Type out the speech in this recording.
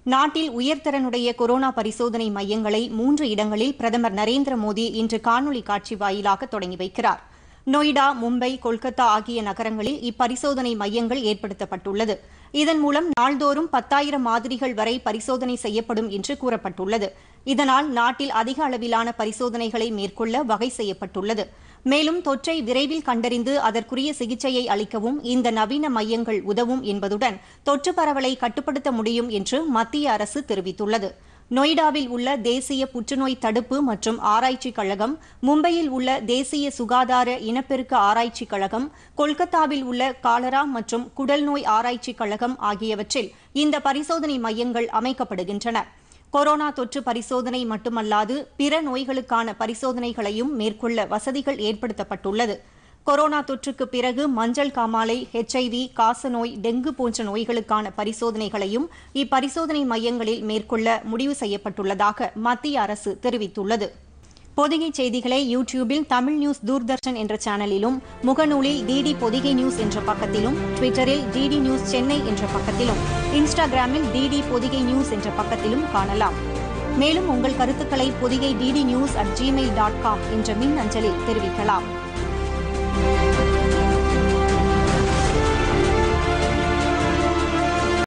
நாட்டில் உயர்திறனுடைய கொரோனா பரிசோதனை மையங்களை மூன்று இடங்களில் பிரதமர் நரேந்திர மோடி இன்று காணொலி காட்சி வாயிலாக தொடங்கி வைக்கிறார் நொய்டா மும்பை கொல்கத்தா ஆகிய நகரங்களில் இப்பரிசோதனை மையங்கள் ஏற்படுத்தப்பட்டுள்ளது இதன் மூலம் நாள்தோறும் பத்தாயிரம் மாதிரிகள் வரை பரிசோதனை செய்யப்படும் என்று கூறப்பட்டுள்ளது இதனால் நாட்டில் அதிக அளவிலான பரிசோதனைகளை மேற்கொள்ள வகை செய்யப்பட்டுள்ளது மேலும் தொற்றை விரைவில் கண்டறிந்து அதற்குரிய சிகிச்சையை அளிக்கவும் இந்த நவீன மையங்கள் உதவும் என்பதுடன் தொற்று பரவலை கட்டுப்படுத்த முடியும் என்று மத்திய அரசு தெரிவித்துள்ளது நொய்டாவில் உள்ள தேசிய புற்றுநோய் தடுப்பு மற்றும் ஆராய்ச்சி கழகம் மும்பையில் உள்ள தேசிய சுகாதார இனப்பெருக்க ஆராய்ச்சி கழகம் கொல்கத்தாவில் உள்ள காலரா மற்றும் குடல்நோய் ஆராய்ச்சி கழகம் ஆகியவற்றில் இந்த பரிசோதனை மையங்கள் அமைக்கப்படுகின்றன கொரோனா தொற்று பரிசோதனை மட்டுமல்லாது பிற நோய்களுக்கான பரிசோதனைகளையும் மேற்கொள்ள வசதிகள் ஏற்படுத்தப்பட்டுள்ளது கொரோனா தொற்றுக்கு பிறகு மஞ்சள் காமாலை ஹெச்ஐவி காசநோய் டெங்கு போன்ற நோய்களுக்கான பரிசோதனைகளையும் இப்பரிசோதனை மையங்களில் மேற்கொள்ள முடிவு செய்யப்பட்டுள்ளதாக மத்திய அரசு தெரிவித்துள்ளது பொதிகை செய்திகளை யூடியூபில் தமிழ் நியூஸ் தூர்தர்ஷன் என்ற சேனலிலும் முகநூலில் டிடி பொதிகை நியூஸ் என்ற பக்கத்திலும் ட்விட்டரில் டிடி நியூஸ் சென்னை என்ற பக்கத்திலும் இன்ஸ்டாகிராமில் டிடி பொதிகை நியூஸ் என்ற பக்கத்திலும் காணலாம் மேலும் உங்கள் கருத்துக்களை Podhigai DD news at Gmail dot com என்ற மின் அஞ்சலில் தெரிவிக்கலாம்